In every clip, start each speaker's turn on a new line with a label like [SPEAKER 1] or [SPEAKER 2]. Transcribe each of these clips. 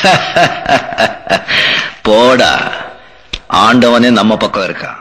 [SPEAKER 1] போடா ஆண்டவனே நம்ம பக்கம் இருக்கான்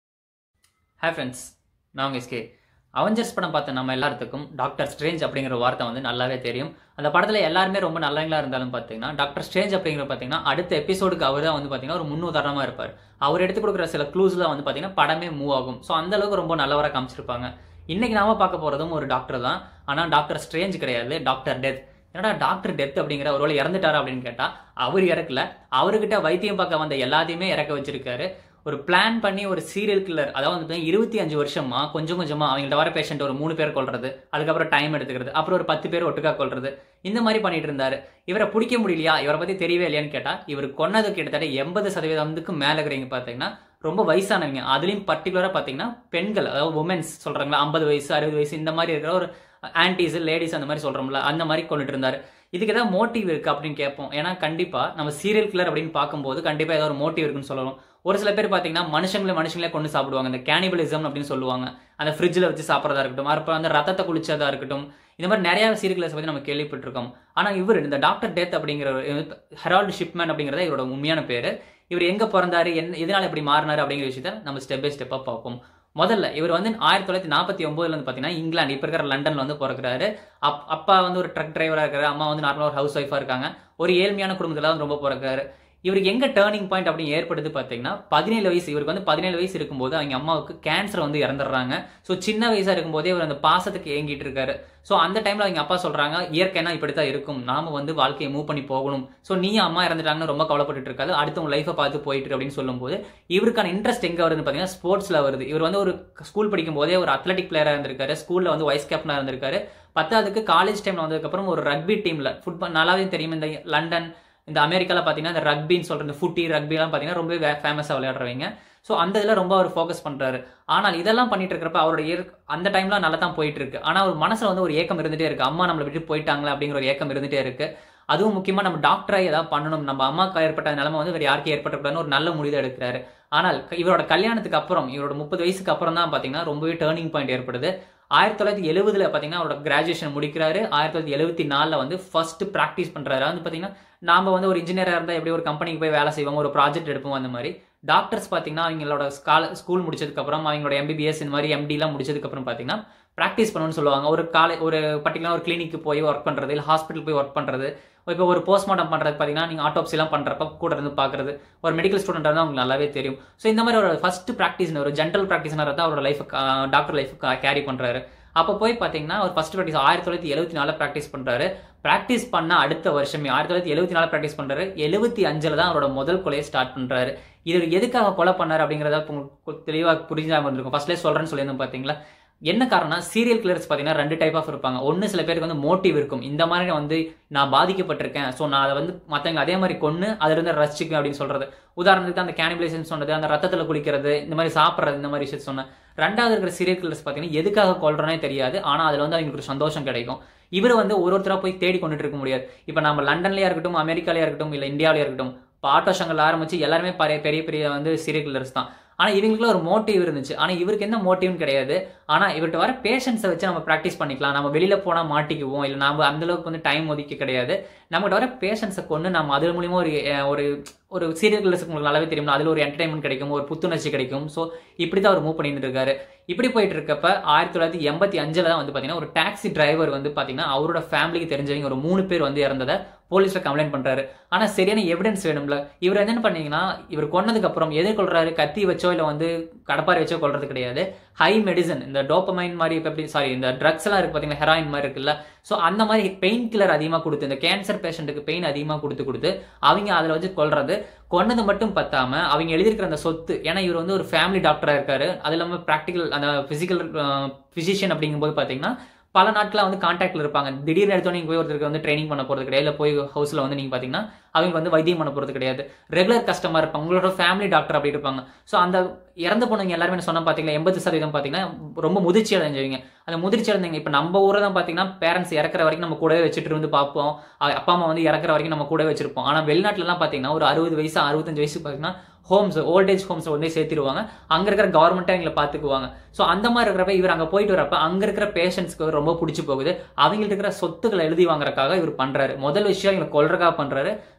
[SPEAKER 2] ஹாய் ஃப்ரெண்ட்ஸ் நான் உங்கள் எஸ்கே அவெஞ்சர்ஸ் படம் பார்த்த நம்ம எல்லாத்துக்கும் டாக்டர் ஸ்ட்ரேஞ்ச் அப்படிங்கிற வார்த்தை வந்து நல்லாவே தெரியும் அந்த படத்தில் எல்லாருமே ரொம்ப நல்லவங்களா இருந்தாலும் பார்த்தீங்கன்னா டாக்டர் ஸ்ட்ரேஞ்ச் அப்படிங்கிற பார்த்தீங்கன்னா அடுத்த எபிசோடுக்கு அவர் தான் வந்து பார்த்தீங்கன்னா ஒரு முன்னுதாரணமாக இருப்பார் அவர் எடுத்து கொடுக்குற சில க்ளூஸ்லாம் வந்து பார்த்தீங்கன்னா படமே மூவ் ஆகும் ஸோ அந்த அளவுக்கு ரொம்ப நல்லவராக காமிச்சிருப்பாங்க இன்னைக்கு நாம பார்க்க போகிறதும் ஒரு டாக்டர் தான் ஆனால் டாக்டர் ஸ்ட்ரேஞ்ச் கிடையாது டாக்டர் டெத் என்னடா டாக்டர் டெத் அப்படிங்கிற ஒருவேளை இறந்துட்டாரா அப்படின்னு கேட்டா அவர் இறக்கல அவர்கிட்ட வைத்தியம் பார்க்க வந்த எல்லாத்தையுமே இறக்க வச்சிருக்காரு ஒரு பிளான் பண்ணி ஒரு சீரியல் கில்லர் அதாவது வந்து இருபத்தி அஞ்சு வருஷமா கொஞ்சம் கொஞ்சமா அவங்கள்ட்ட வர பேஷண்ட் ஒரு மூணு பேர் கொள்றது அதுக்கப்புறம் டைம் எடுத்துக்கிறது அப்புறம் ஒரு பத்து பேர் ஒட்டுக்கா கொள்றது இந்த மாதிரி பண்ணிட்டு இருந்தாரு இவரை பிடிக்க முடியலையா இவரை பத்தி தெரியவே இல்லையான்னு கேட்டா இவர் கொன்னது கிட்டத்தட்ட எண்பது சதவீதத்துக்கு மேல இருக்கிறீங்க பாத்தீங்கன்னா ரொம்ப வயசானவங்க அதுலயும் பர்டிகுலரா பாத்தீங்கன்னா பெண்கள் அதாவது உமன்ஸ் சொல்றாங்களா ஐம்பது வயசு அறுபது வயசு இந்த மாதிரி இருக்கிற ஒரு ஆன்டிஸ் லேடிஸ் அந்த மாதிரி சொல்றோம்ல அந்த மாதிரி கொண்டுட்டு இருந்தாரு இதுக்கு ஏதாவது மோட்டிவ் இருக்கு அப்படின்னு கேட்போம் ஏன்னா கண்டிப்பா நம்ம சீரியல் கில்லர் அப்படின்னு பார்க்கும்போது கண்டிப்பா ஏதாவது ஒரு மோட்டிவ் இருக்குன்னு சொல்லணும் ஒரு சில பேர் பார்த்தீங்கன்னா மனுஷங்களை மனுஷங்களே கொண்டு சாப்பிடுவாங்க இந்த கேனிபலிசம் அப்படின்னு சொல்லுவாங்க அந்த ஃப்ரிட்ஜில் வச்சு சாப்பிட்றதா இருக்கட்டும் அப்புறம் அந்த ரத்தத்தை குளிச்சதா இருக்கட்டும் இந்த மாதிரி நிறைய சீரியல்ஸ் பற்றி நம்ம கேள்விப்பட்டிருக்கோம் ஆனால் இவர் இந்த டாக்டர் டெத் அப்படிங்கிற ஹெரால்டு ஷிப்மேன் அப்படிங்கிறத இவரோட உண்மையான பேர் இவர் எங்கே பிறந்தாரு என்ன எதனால இப்படி மாறினாரு அப்படிங்கிற விஷயத்த நம்ம ஸ்டெப் பை ஸ்டெப்பாக பார்ப்போம் முதல்ல இவர் வந்து ஆயிரத்தி தொள்ளாயிரத்தி நாற்பத்தி ஒன்பதுல வந்து பார்த்தீங்கன்னா இங்கிலாந்து இப்போ இருக்கிற லண்டன்ல வந்து பிறக்கிறாரு அப் அப்பா வந்து ஒரு ட்ரக் டிரைவராக இருக்காரு அம்மா வந்து நார்மலாக ஒரு ஹவுஸ் ஒய்ஃபாக இருக்காங்க ஒரு ஏழ்மையான குடும்பத்தில் வந்து ரொம்ப பிறக்கிறாரு இவருக்கு எங்க டேர்னிங் பாயிண்ட் அப்படின்னு ஏற்படுது பார்த்தீங்கன்னா பதினேழு வயசு இவருக்கு வந்து பதினேழு வயசு இருக்கும்போது அவங்க அம்மாவுக்கு கேன்சர் வந்து இறந்துடுறாங்க ஸோ சின்ன வயசா இருக்கும்போதே இவர் அந்த பாசத்துக்கு ஏங்கிட்டு இருக்காரு ஸோ அந்த டைம்ல அவங்க அப்பா சொல்றாங்க இயற்கைனா இப்படி தான் இருக்கும் நாம வந்து வாழ்க்கையை மூவ் பண்ணி போகணும் ஸோ நீ அம்மா இறந்துட்டாங்கன்னு ரொம்ப கவலைப்பட்டு இருக்காது அடுத்தவங்க லைஃபை பார்த்து போயிட்டு இருக்கு அப்படின்னு சொல்லும்போது இவருக்கான இன்ட்ரெஸ்ட் எங்க வருதுன்னு பார்த்தீங்கன்னா ஸ்போர்ட்ஸ்ல வருது இவர் வந்து ஒரு ஸ்கூல் படிக்கும் போதே ஒரு அத்லட்டிக் பிளேயரா இருந்திருக்காரு ஸ்கூல்ல வந்து வைஸ் கேப்டனா இருந்திருக்காரு பத்தாவதுக்கு காலேஜ் டைம்ல வந்ததுக்கப்புறம் ஒரு ரக்பி டீம்ல ஃபுட்பால் நல்லாவே தெரியும் இந்த லண்டன் இந்த அமெரிக்காவில் பார்த்தீங்கன்னா இந்த ரக்பின்னு சொல்கிற இந்த ஃபுட்டி ரக்பிலாம் பார்த்தீங்கன்னா ரொம்ப ஃபேமஸாக விளையாடுறவங்க ஸோ அந்த இதில் ரொம்ப அவர் ஃபோக்கஸ் பண்ணுறாரு ஆனால் இதெல்லாம் பண்ணிட்டு இருக்கிறப்ப அவரோட இயற் அந்த டைம்லாம் நல்லா தான் போயிட்டு இருக்கு ஆனால் அவர் மனசில் வந்து ஒரு ஏக்கம் இருந்துகிட்டே இருக்கு அம்மா நம்மளை விட்டு போயிட்டாங்களே அப்படிங்கிற ஒரு ஏக்கம் இருந்துகிட்டே இருக்கு அதுவும் முக்கியமாக நம்ம டாக்டராக ஏதாவது பண்ணணும் நம்ம அம்மாவுக்கு ஏற்பட்ட நிலைமை வந்து வேறு யாருக்கும் ஏற்பட்டக்கூடாதுன்னு ஒரு நல்ல முடிவு எடுக்கிறாரு ஆனால் இவரோட கல்யாணத்துக்கு அப்புறம் இவரோட முப்பது வயசுக்கு அப்புறம் தான் பார்த்தீங்கன்னா ரொம்பவே டேர்னிங் பாயிண்ட் ஏற்படுது ஆயிரத்தி தொள்ளாயிரத்தி எழுபதுல பார்த்தீங்கன்னா அவரோட கிராஜுவேஷன் முடிக்கிறாரு ஆயிரத்தி தொள்ளாயிரத்தி எழுபத்தி நாலில் வந்து ஃபர்ஸ்ட் ப்ராக்டிஸ் பண்ணுறாரு வந்து பார்த்தீங்கன்னா நாம வந்து ஒரு இன்ஜினியராக இருந்தால் எப்படி ஒரு கம்பெனிக்கு போய் வேலை செய்வாங்க ஒரு ப்ராஜெக்ட் எடுப்போம் அந்த மாதிரி டாக்டர்ஸ் பார்த்தீங்கன்னா அவங்களோட ஸ்கால ஸ்கூல் முடிச்சதுக்கப்புறம் அவங்களோட எம்பிபிஎஸ் இந்த மாதிரி எம்டிலாம் முடிச்சதுக்கப்புறம் பார்த்தீங்கன்னா ப்ராக்டிஸ் பண்ணணும்னு சொல்லுவாங்க ஒரு காலை ஒரு பர்டிகுலர் ஒரு கிளினிக்கு போய் ஒர்க் பண்ணுறது இல்லை ஹாஸ்பிட்டல் போய் ஒர்க் பண்ணுறது இப்போ ஒரு போஸ்ட்மார்ட்டம் பண்ணுறது பார்த்தீங்கன்னா நீங்கள் ஆட்டோப்சிலாம் பண்ணுறப்ப கூட இருந்து பார்க்குறது ஒரு மெடிக்கல் ஸ்டூடெண்டாக தான் உங்களுக்கு நல்லாவே தெரியும் ஸோ இந்த மாதிரி ஒரு ஃபர்ஸ்ட் ப்ராக்டிஸ் ஒரு ஜென்ரல் ப்ராக்டிஸ்னர் தான் அவரோட லைஃப் டாக்டர் லைஃப் கேரி பண்ணுறாரு அப்போ போய் பார்த்தீங்கன்னா ஒரு ஃபர்ஸ்ட் ப்ராக்டிஸ் ஆயிரத்தி தொள்ளாயிரத்தி எழுபத்தி நாலில் ப்ராக்டிஸ் பண்ணுறாரு ப்ராக்டிஸ் பண்ண அடுத்த வருஷமே ஆயிரத்தி தொள்ளாயிரத்தி எழுபத்தி நாலு ப்ராக்டிஸ் பண்ணுறாரு எழுபத்தி அஞ்சில் தான் அவரோட முதல் கொலையை ஸ்டார்ட் பண்ணுறாரு இது எதுக்காக கொலை பண்ணார் அப்படிங்கிறத உங்களுக்கு தெளிவாக புரிஞ்சாமல் இருந்திருக்கும் ஃபர்ஸ்ட்லேயே சொல்கிறேன்னு சொல்லியிருந்தோம் பார்த்தீங்களா என்ன காரணம் சீரியல் கிளர்ஸ் பார்த்தீங்கன்னா ரெண்டு டைப் ஆஃப் இருப்பாங்க ஒன்று சில பேருக்கு வந்து மோட்டிவ் இருக்கும் இந்த மாதிரி வந்து நான் பாதிக்கப்பட்டிருக்கேன் ஸோ நான் அதை வந்து மற்றவங்க அதே மாதிரி கொன்று அதிலிருந்து ரசிச்சுக்குவேன் அப்படின்னு சொல்றது உதாரணத்துக்கு அந்த கேனிபிலேஷன் சொன்னது அந்த ரத்தத்தில் குளிக்கிறது இந்த மாதிரி சாப்பிட்றது இந்த மாதிரி விஷயத்த சொன்னேன் ரெண்டாவது இருக்கிற சீரியல் கிளர்ஸ் பார்த்தீங்கன்னா எதுக்காக கொள்றனே தெரியாது ஆனால் அதில் வந்து அவங்களுக்கு ஒரு சந்தோஷம் கிடைக்கும் இவர் வந்து ஒரு ஒருத்தராக போய் தேடி கொண்டுட்டு இருக்க முடியாது இப்போ நம்ம லண்டன்லயா இருக்கட்டும் அமெரிக்காலயா இருக்கட்டும் இல்லை இந்தியாவிலயா இருக்கட்டும் பாட்டோ சங்கல் ஆரம்பிச்சு எல்லாருமே பெரிய பெரிய வந்து சீரியல் கில்லர்ஸ் தான் ஆனால் இவங்களுக்குள்ள ஒரு மோட்டிவ் இருந்துச்சு ஆனால் இவருக்கு எந்த மோட்டிவ்னு கிடையாது ஆனால் இவர்கிட்ட வர பேஷன்ஸை வச்சு நம்ம ப்ராக்டிஸ் பண்ணிக்கலாம் நம்ம வெளியில் போனால் மாட்டிக்குவோம் இல்லை நம்ம அந்த அளவுக்கு வந்து டைம் ஒதுக்க கிடையாது நம்மகிட்ட வர பேஷன்ஸை கொண்டு நம்ம அது மூலியமா ஒரு ஒரு ஒரு சீரியல் கில்லர்ஸுக்கு உங்களுக்கு நல்லாவே தெரியும் அதில் ஒரு என்டர்டைன்மெண்ட் கிடைக்கும் ஒரு புத்துணர்ச்சி கிடைக்கும் ஸோ இப்படி தான் அவர் மூவ் பண்ணிட்டு இருக்காரு இப்படி போயிட்டு இருக்கப்ப ஆயிரத்தி தொள்ளாயிரத்தி எண்பத்தி அஞ்சில் தான் வந்து பார்த்தீங்கன்னா ஒரு டாக்ஸி டிரைவர் வந்து பார்த்தீங்கன்னா அவரோட ஃபேமிலிக்கு தெரிஞ்சவங்க ஒரு மூணு பேர் வந்து இறந்ததை போலீஸில் கம்ப்ளைண்ட் பண்ணுறாரு ஆனால் சரியான எவிடன்ஸ் வேணும்ல இவர் என்ன பண்ணீங்கன்னா இவர் கொன்னதுக்கு அப்புறம் எதிர்கொள்றாரு கத்தி வச்சோ இல்லை வந்து கடப்பாரி வச்சோ கொள்றது கிடையாது ஹை மெடிசன் இந்த டோப்பமைன் மாதிரி இப்போ எப்படி சாரி இந்த ட்ரக்ஸ் எல்லாம் இருக்கு பார்த்தீங்கன்னா ஹெராயின் மாதிரி இருக்குல்ல ஸோ அந்த மாதிரி பெயின் கில்லர் அதிகமாக கொடுத்து இந்த கேன்சர் பேஷண்ட்டுக்கு பெயின் அதிகமாக கொடுத்து கொடுத்து அவங்க அதில் வச்சு கொள்றது கொன்னது மட்டும் பத்தாம அவங்க எழுதியிருக்கிற அந்த சொத்து ஏன்னா இவர் வந்து ஒரு ஃபேமிலி டாக்டராக இருக்காரு அது இல்லாமல் ப்ராக்டிக்கல் அந்த ஃபிசிக்கல் ஃபிசிஷியன் அப்படிங்கும்போது பார்த்தீங்கன்னா பல நாட்களாக வந்து கான்டாக்ட்ல இருப்பாங்க திடீர்னு எடுத்தோம் நீங்கள் போய் ஒருத்தருக்கு வந்து ட்ரைனிங் பண்ண போகிறது கிடையாது இல்லை போய் ஹவுஸில் வந்து நீங்கள் பார்த்தீங்கன்னா அவங்க வந்து வைத்தியம் பண்ண போகிறது கிடையாது ரெகுலர் கஸ்டமர் இருப்பாங்க உங்களோட ஃபேமிலி டாக்டர் அப்படி இருப்பாங்க ஸோ அந்த இறந்து போனவங்க எல்லாருமே சொன்ன பார்த்தீங்கன்னா எண்பது சதவீதம் பார்த்தீங்கன்னா ரொம்ப முதிர்ச்சி அடைஞ்சவங்க அந்த முதிர்ச்சி அடைஞ்சவங்க இப்போ நம்ம ஊரை தான் பார்த்தீங்கன்னா பேரண்ட்ஸ் இறக்குற வரைக்கும் நம்ம கூடவே வச்சுட்டு இருந்து பார்ப்போம் அப்பா அம்மா வந்து இறக்குற வரைக்கும் நம்ம கூட வச்சிருப்போம் ஆனால் வெளிநாட்டிலலாம் பார்த்தீங்கன்னா ஒரு அறுபது வயசு அறுபத்தஞ்சு வயசு பார்த்தீங்கன்னா ஹோம்ஸ் ஓல்டேஜ் ஹோம்ஸ் வந்து சேர்த்திருவாங்க அங்க இருக்கிற கவர்மெண்ட்டே எங்களை பாத்துக்குவாங்க ஸோ அந்த மாதிரி இருக்கிறப்ப இவர் அங்க போயிட்டு வரப்ப அங்க இருக்கிற பேஷண்ட்ஸ்க்கு ரொம்ப பிடிச்சி போகுது அவங்கள்ட்ட இருக்கிற சொத்துக்களை எழுதி வாங்குறதுக்காக இவர் பண்றாரு முதல் விஷயம் இவங்க கொள்றதுக்காக பண்றாரு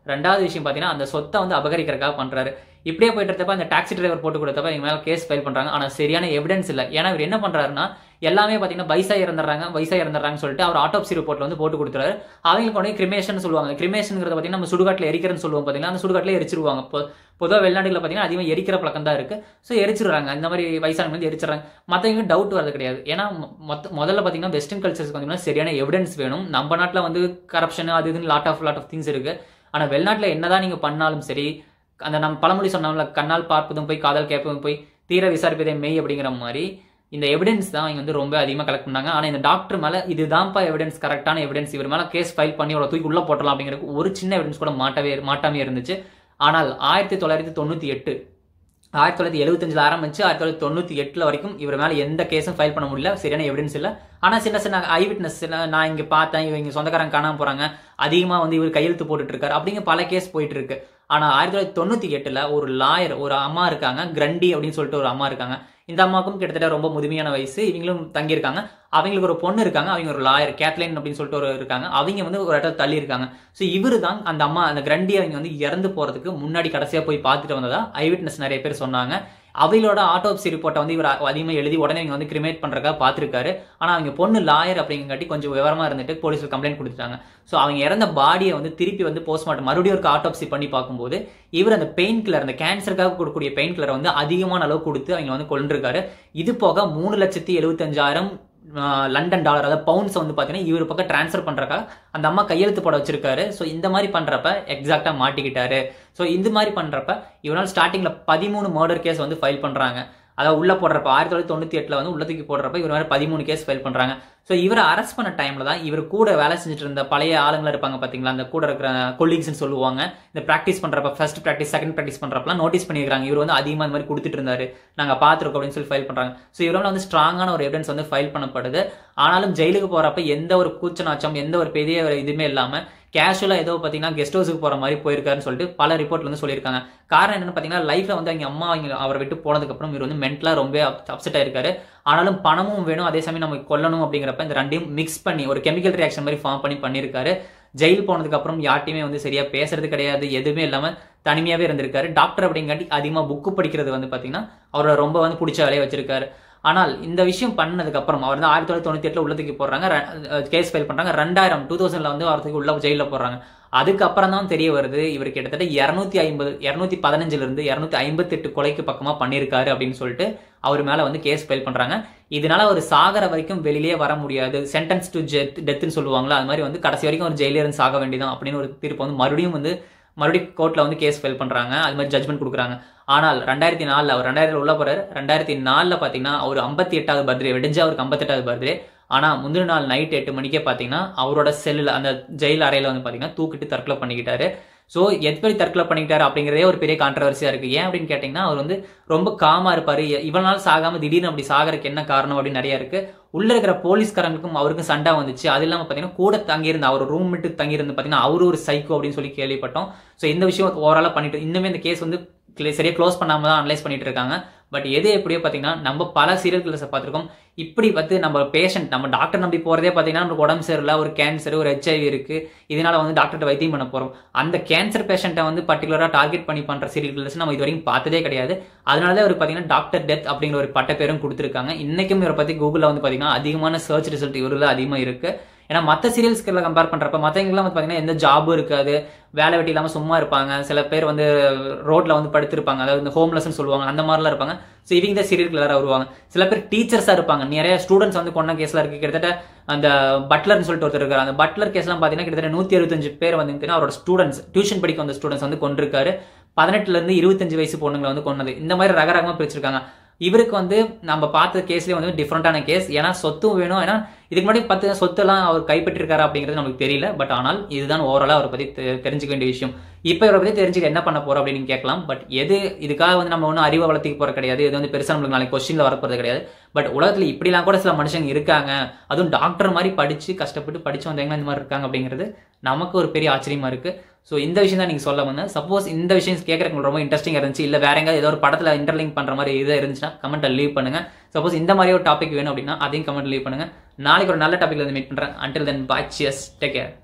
[SPEAKER 2] ரெண்டாவது விஷயம் பார்த்தீங்கன்னா அந்த சொத்தை வந்து அபகரிக்கிறதுக்காக பண்றாரு இப்படியே போயிட்டு இருந்தப்ப அந்த டாக்ஸி டிரைவர் போட்டு கொடுத்தப்ப எங்க மேல கேஸ் ஃபைல் பண்றாங்க ஆனா சரியான எவிடன்ஸ் இல்லை ஏன்னா இவர் என்ன பண்றாருன்னா எல்லாமே பார்த்தீங்கன்னா வயசா இறந்துடுறாங்க வயசா இறந்துடுறாங்கன்னு சொல்லிட்டு அவர் ஆட்டோப்சி ரிப்போர்ட்ல வந்து போட்டு கொடுத்துறாரு அவங்களுக்கு உடனே கிரிமேஷன் சொல்லுவாங்க கிரிமேஷன்ங்கிறது பார்த்தீங்கன்னா நம்ம சுடுகாட்டில் எரிக்கிறேன்னு சொல்லுவோம் பார்த்தீங்கன்னா அந்த சுடுகாட்டில் எரிச்சிருவாங்க இப்போ பொதுவாக வெளிநாடுகளில் பார்த்தீங்கன்னா அதிகமாக எரிக்கிற பழக்கம் தான் இருக்கு ஸோ எரிச்சிடுறாங்க இந்த மாதிரி வயசானவங்க வந்து எரிச்சிடுறாங்க மற்றவங்க டவுட் வரது கிடையாது ஏன்னா மொத்த முதல்ல பார்த்தீங்கன்னா வெஸ்டர்ன் கல்ச்சர்ஸ்க்கு பார்த்தீங்கன்னா சரியான எவிடன்ஸ் வேணும் நம்ம நாட்டில் வந்து கரப்ஷன் அது இதுன்னு lot of lot of things இருக்கு ஆனால் வெளிநாட்டில் என்னதான் நீங்கள் பண்ணாலும் சரி அந்த நம்ம பழமொழி சொன்னோம்ல கண்ணால் பார்ப்பதும் போய் காதல் கேட்பதும் போய் தீர விசாரிப்பதே மெய் அப்படிங்கிற மாதிரி இந்த எவிடன்ஸ் தான் இங்க வந்து ரொம்ப அதிகமாக கலெக்ட் பண்ணாங்க ஆனால் இந்த டாக்டர் மேலே இதுதான்ப்பா எவிடன்ஸ் கரெக்டான எவிடன்ஸ் இவர் மேலே கேஸ் ஃபைல் பண்ணி அவரை தூக்கி உள்ள போட்டலாம் அப்படிங்கிறதுக்கு ஒரு சின்ன எவிடன்ஸ் கூட மாட்டவே மாட்டாமே இருந்துச்சு ஆனால் ஆயிரத்தி தொள்ளாயிரத்தி தொண்ணூற்றி எட்டு ஆயிரத்தி தொள்ளாயிரத்தி எழுபத்தஞ்சில் ஆரம்பிச்சு ஆயிரத்தி தொள்ளாயிரத்தி தொண்ணூற்றி எட்டில் வரைக்கும் இவர் மேலே எந்த கேஸும் ஃபைல் பண்ண முடியல சரியான எவிடன்ஸ் இல்லை ஆனால் சின்ன சின்ன ஐ விட்னஸ் நான் இங்கே பார்த்தேன் இவங்க சொந்தக்காரங்க காணாம போகிறாங்க அதிகமாக வந்து இவர் கையெழுத்து போட்டுட்டு இருக்காரு அப்படிங்க பல கேஸ் போயிட்டு இருக்கு ஆனால் ஆயிரத்தி தொள்ளாயிரத்தி தொண்ணூற்றி எட்டில் ஒரு லாயர் ஒரு அம்மா இருக்காங்க கிரண்டி அப்படின்னு சொல்லிட்டு ஒரு அம்மா இருக்காங்க இந்த அம்மாவுக்கும் கிட்டத்தட்ட ரொம்ப முதுமையான வயசு இவங்களும் தங்கியிருக்காங்க அவங்களுக்கு ஒரு பொண்ணு இருக்காங்க அவங்க ஒரு லாயர் கேத்லைன் அப்படின்னு சொல்லிட்டு ஒரு இருக்காங்க அவங்க வந்து ஒரு இடத்துல தள்ளி இருக்காங்க ஸோ இவரு தான் அந்த அம்மா அந்த கிரண்டி அவங்க வந்து இறந்து போறதுக்கு முன்னாடி கடைசியாக போய் பார்த்துட்டு வந்ததா ஐ விட்னஸ் நிறைய பேர் சொன்னாங்க அவங்களோட ஆட்டோப்சி ரிப்போர்ட்டை வந்து இவர் அதிகமாக எழுதி உடனே இவங்க வந்து கிரிமேட் பண்ணுறக்காக பார்த்துருக்காரு ஆனால் அவங்க பொண்ணு லாயர் அப்படிங்காட்டி கொஞ்சம் விவரமாக இருந்துட்டு போலீஸில் கம்ப்ளைண்ட் கொடுத்துட்டாங்க ஸோ அவங்க இறந்த பாடியை வந்து திருப்பி வந்து போஸ்ட்மார்ட்டம் மறுபடியும் ஒரு ஆட்டோப்சி பண்ணி பார்க்கும்போது இவர் அந்த பெயின் கில்லர் அந்த கேன்சருக்காக கொடுக்கக்கூடிய பெயின் கில்லரை வந்து அதிகமான அளவு கொடுத்து அவங்க வந்து கொண்டிருக்காரு இது போக மூணு லட்சத்தி எழுபத்தஞ்சாயிரம் லண்டன் டாலர் அதாவது பவுண்ட்ஸ் வந்து பார்த்தீங்கன்னா இவர் பக்கம் ட்ரான்ஸ்ஃபர் பண்ணுறக்கா அந்த அம்மா கையெழுத்து போட வச்சிருக்காரு ஸோ இந்த மாதிரி பண்ணுறப்ப எக்ஸாக்டாக மாட்டிக்கிட்டாரு ஸோ இந்த மாதிரி பண்ணுறப்ப இவனால் ஸ்டார்டிங்கில் பதிமூணு மர்டர் கேஸ் வந்து ஃபைல் பண்ணுறாங்க அதாவது உள்ள போடுறப்ப ஆயிரத்தி தொள்ளாயிரத்தி தொண்ணூற்றி எட்டில் வந்து உள்ளத்துக்கு போடுறப்ப இவர் மாதிரி பதிமூணு கேஸ் ஃபைல் பண்ணுறாங்க ஸோ இவரை அரெஸ்ட் பண்ண டைமில் தான் இவர் கூட வேலை செஞ்சுட்டு இருந்த பழைய ஆளுங்களா இருப்பாங்க பார்த்தீங்களா அந்த கூட இருக்கிற கொலீக்ஸ்னு சொல்லுவாங்க இந்த ப்ராக்டிஸ் பண்ணுறப்ப ஃபர்ஸ்ட் ப்ராக்டிஸ் செகண்ட் ப்ராக்டிஸ் பண்ணுறப்பலாம் நோட்டீஸ் பண்ணியிருக்காங்க இவர் வந்து அதிகமாக இந்த மாதிரி கொடுத்துட்டு இருந்தாரு நாங்கள் பார்த்துருக்கோம் அப்படின்னு சொல்லி ஃபைல் பண்ணுறாங்க ஸோ இவரால் வந்து ஸ்ட்ராங்கான ஒரு எவிடன்ஸ் வந்து ஃபைல் பண்ணப்படுது ஆனாலும் ஜெயிலுக்கு போகிறப்ப எந்த ஒரு கூச்சநாச்சம் எந்த ஒரு பெரிய ஒரு இதுவுமே இல்லாமல் கேஷுவலாக ஏதோ பார்த்தீங்கன்னா கெஸ்ட் ஹவுஸுக்கு போகிற மாதிரி போயிருக்காருன்னு சொல்லிட்டு பல ரிப்போர்ட்ல வந்து சொல்லியிருக்காங்க காரணம் என்னன்னு பார்த்தீங்கன்னா லைஃப்ல வந்து அவங்க அம்மா அவங்க அவரை விட்டு போனதுக்கப்புறம் இவர் வந்து மென்டலாக ரொம்ப அப்செட் ஆயிருக்காரு ஆனாலும் பணமும் வேணும் அதே சமயம் நம்ம கொல்லணும் அப்படிங்கிறப்ப இந்த ரெண்டையும் மிக்ஸ் பண்ணி ஒரு கெமிக்கல் ரியாக்ஷன் மாதிரி ஃபார்ம் பண்ணி பண்ணியிருக்காரு ஜெயில் போனதுக்கு அப்புறம் யார்ட்டையுமே வந்து சரியா பேசுறது கிடையாது எதுவுமே இல்லாம தனிமையாவே இருந்திருக்காரு டாக்டர் அப்படிங்காட்டி அதிகமா புக்கு படிக்கிறது வந்து பாத்தீங்கன்னா அவரோட ரொம்ப வந்து பிடிச்ச வேலையை வச்சிருக்காரு ஆனால் இந்த விஷயம் பண்ணதுக்கு அப்புறம் அவர் வந்து ஆயிரத்தி தொள்ளாயிரத்தி தொண்ணூத்தி எட்டுல உள்ளதுக்கு போடுறாங்க கேஸ் ஃபைல் பண்றாங்க ரெண்டாயிரம் டூ தௌசண்ட்ல வந்து அவருக்கு உள்ள ஜெயில போடுறாங்க அதுக்கப்புறம் தான் தெரிய வருது இவர் கிட்டத்தட்ட இரநூத்தி ஐம்பது இரநூத்தி பதினஞ்சுல இருந்து இரநூத்தி ஐம்பத்தெட்டு கொலைக்கு பக்கமா பண்ணியிருக்காரு அப்படின்னு சொல்லிட்டு அவர் மேல வந்து கேஸ் ஃபைல் பண்றாங்க இதனால அவர் சாகர வரைக்கும் வெளியிலே வர முடியாது சென்டென்ஸ் டு டெத் டெத்னு சொல்லுவாங்களா அது மாதிரி வந்து கடைசி வரைக்கும் ஒரு ஜெயிலே இருந்து சாக வேண்டியதான் அப்படின்னு ஒரு தீர்ப்பு வந்து மறுபடியும் வந்து மறுபடியும் கோர்ட்ல வந்து கேஸ் ஃபைல் பண்றாங்க அது மாதிரி ஜட்மெண்ட் கொடுக்குறாங்க ஆனால் ரெண்டாயிரத்தி நாலுல அவர் ரெண்டாயிரத்தி உள்ள போறாரு ரெண்டாயிரத்தி நாலுல பாத்தீங்கன்னா அவர் ஐம்பத்தி எட்டாவது பர்த்டே வெடிஞ்சு அவருக்கு ஐம்பத்தெட்டாவது பர்த்டே ஆனா முந்தின நாள் நைட் எட்டு மணிக்கே பாத்தீங்கன்னா அவரோட செல்லுல அந்த ஜெயில் அறையில வந்து பாத்தீங்கன்னா தூக்கிட்டு தற்கொலை பண்ணிக்கிட்டாரு ஸோ எப்படி தற்கொலை பண்ணிக்கிட்டாரு அப்படிங்கிறதே ஒரு பெரிய கான்ட்ரவர்சியா இருக்கு ஏன் அப்படின்னு கேட்டீங்கன்னா அவர் வந்து ரொம்ப காமா இருப்பாரு இவ்வளவு நாள் சாகாம திடீர்னு அப்படி சாகறதுக்கு என்ன காரணம் அப்படின்னு நிறைய இருக்கு உள்ள இருக்கிற போலீஸ்காரங்களுக்கும் அவருக்கும் சண்டை வந்துச்சு அது இல்லாம பாத்தீங்கன்னா கூட தங்கியிருந்த அவர் ரூம் விட்டு தங்கியிருந்து பாத்தீங்கன்னா அவரு ஒரு சைக்கோ அப்படின்னு சொல்லி கேள்விப்பட்டோம் ஸோ இந்த விஷயம் ஓவராலா பண்ணிட்டு இன்னுமே இந்த கேஸ் வந்து சரியா க்ளோஸ் பண்ணாம தான் அனலைஸ் பண்ணிட்டு இருக்காங்க பட் எது எப்படியோ பார்த்தீங்கன்னா நம்ம பல சீரியல் கில்லர்ஸை பார்த்துருக்கோம் இப்படி பார்த்து நம்ம பேஷண்ட் நம்ம டாக்டர் நம்பி போகிறதே பார்த்தீங்கன்னா நமக்கு உடம்பு சரியில்லை ஒரு கேன்சர் ஒரு ஹெச்ஐவி இருக்கு இதனால வந்து டாக்டர்கிட்ட வைத்தியம் பண்ண போகிறோம் அந்த கேன்சர் பேஷண்ட்டை வந்து பர்டிகுலராக டார்கெட் பண்ணி பண்ணுற சீரியல் கில்லர்ஸ் நம்ம இது வரைக்கும் பார்த்ததே கிடையாது அதனால தான் இவர் பார்த்தீங்கன்னா டாக்டர் டெத் அப்படிங்கிற ஒரு பட்ட பேரும் கொடுத்துருக்காங்க இன்னைக்கும் இவரை பற்றி கூகுளில் வந்து பார்த்தீங்கன்னா அதிகமான சர்ச் ரிசல்ட் இவரில் அதிகமாக இருக்கு ஏன்னா மற்ற சீரியல்ஸ்களை கம்பேர் பண்ணுறப்ப மற்றவங்களாம் வந்து பார்த்தீங்கன்னா எந்த ஜாபும் இருக்காது வேலை வெட்டி இல்லாமல் சும்மா இருப்பாங்க சில பேர் வந்து ரோட்ல வந்து படுத்திருப்பாங்க அதாவது இந்த ஹோம்லெஸ்ன்னு சொல்லுவாங்க அந்த மாதிரிலாம் இருப்பாங்க ஸோ இவங்க தான் சீரியல் கிளராக வருவாங்க சில பேர் டீச்சர்ஸாக இருப்பாங்க நிறைய ஸ்டூடெண்ட்ஸ் வந்து கொண்ட கேஸ்ல இருக்கு கிட்டத்தட்ட அந்த பட்லர்னு சொல்லிட்டு ஒருத்தர் இருக்காரு அந்த பட்லர் கேஸ்லாம் பார்த்தீங்கன்னா கிட்டத்தட்ட நூற்றி அறுபத்தஞ்சு பேர் வந்து அவரோட ஸ்டூடெண்ட்ஸ் டியூஷன் படிக்க வந்த ஸ்டூடெண்ட்ஸ் வந்து கொண்டிருக்காரு பதினெட்டுல இருந்து இருபத்தஞ்சு வயசு பொண்ணுங்களை வந்து கொண்டது இந்த மாதிரி ரக ரகமாக பிரிச்சிருக்காங்க இவருக்கு வந்து நம்ம பார்த்த கேஸ்லேயே வந்து டிஃப்ரெண்டான கேஸ் ஏன்னா சொத்தும் வேணும் ஏன்னா இதுக்கு முன்னாடி பத்து சொத்தெல்லாம் அவர் கைப்பற்றிருக்காரு அப்படிங்கிறது நமக்கு தெரியல பட் ஆனால் இதுதான் ஓவராலாக அவரை பற்றி தெரிஞ்சுக்க வேண்டிய விஷயம் இப்போ இவரை பற்றி தெரிஞ்சுக்க என்ன பண்ண போறோம் அப்படின்னு கேட்கலாம் பட் எது இதுக்காக வந்து நம்ம ஒன்றும் அறிவை வளர்த்திக்க போற கிடையாது இது வந்து பெருசாக நம்மளுக்கு நாளைக்கு கொஸ்டின்ல வரப்போறது கிடையாது பட் உலகத்தில் இப்படிலாம் கூட சில மனுஷங்க இருக்காங்க அதுவும் டாக்டர் மாதிரி படிச்சு கஷ்டப்பட்டு படிச்சு வந்தவங்க இந்த மாதிரி இருக்காங்க அப்படிங்கிறது நமக்கு ஒரு பெரிய ஆச்சரியமா இருக்கு ஸோ இந்த விஷயம் தான் நீங்கள் சொல்ல வந்தேன் சப்போஸ் இந்த விஷயம் கேட்கறதுக்கு ரொம்ப இன்ட்ரெஸ்டிங் இருந்துச்சு இல்லை வேற எங்கேயாவது ஏதோ ஒரு படத்தில் இன்டர்லிங்க் பண்ணுற மாதிரி இது இருந்துச்சுன்னா கமெண்ட்டை லீவ் பண்ணுங்க சப்போஸ் இந்த மாதிரி ஒரு டாபிக் வேணும் அப்படின்னா அதையும் கமெண்ட் லீவ் பண்ணுங்க நாளைக்கு ஒரு நல்ல டாபிக்ல வந்து மீட் பண்ணுறேன் அண்டில் தென் பாய் சியஸ் டேக் கேர்